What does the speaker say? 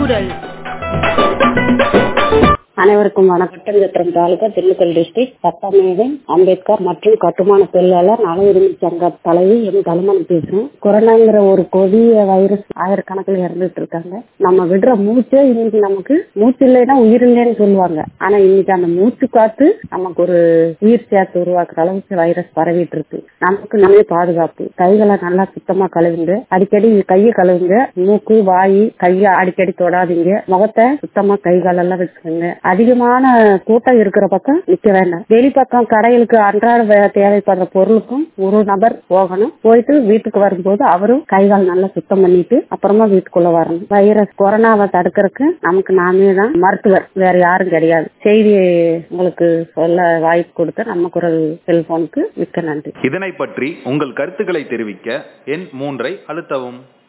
குரல் அனைவருக்கும் வணக்கம் ஒட்டஞ்சத்திரம் தாலுகா திண்டுக்கல் டிஸ்ட்ரிக்ட் சட்டமேதை அம்பேத்கர் மற்றும் கட்டுமான தொழிலாளர் நல உரிமை சங்க தலைவி எம் தலைமணி பேசுறேன் கொரோனாங்கிற ஒரு கொடிய வைரஸ் ஆயிரக்கணக்கில் இறந்துட்டு இருக்காங்க நம்ம விடுற மூச்சே இன்னைக்கு நமக்கு மூச்சு இல்லைன்னா உயிர் இல்லைன்னு சொல்லுவாங்க ஆனா இன்னைக்கு அந்த மூச்சு காத்து நமக்கு ஒரு உயிர் சேர்த்து உருவாக்குற அளவுக்கு வைரஸ் பரவிட்டு இருக்கு நமக்கு நம்மளே பாதுகாப்பு கைகளை நல்லா சுத்தமா கழுவுங்க அடிக்கடி கையை கழுவுங்க மூக்கு வாய் கையை அடிக்கடி தொடாதீங்க முகத்தை சுத்தமா கை காலெல்லாம் வச்சுக்கோங்க அதிகமான கூட்டம் இருக்கிற பக்கம் நிக்க வேண்டாம் வெளி பக்கம் கடைகளுக்கு அன்றாட வே- தேவைப்படுற பொருளுக்கும் ஒரு நபர் போகணும் போயிட்டு வீட்டுக்கு வரும்போது அவரும் கை கால் நல்லா சுத்தம் பண்ணிட்டு அப்புறமா வீட்டுக்குள்ள வரணும் வைரஸ் கொரோனாவை தடுக்கிறதுக்கு நமக்கு நாமே தான் மருத்துவர் வேற யாரும் கிடையாது செய்தி உங்களுக்கு சொல்ல வாய்ப்பு கொடுத்த நம்ம குரல் செல்போனுக்கு மிக்க நன்றி இதனை பற்றி உங்கள் கருத்துக்களை தெரிவிக்க எண் மூன்றை அழுத்தவும்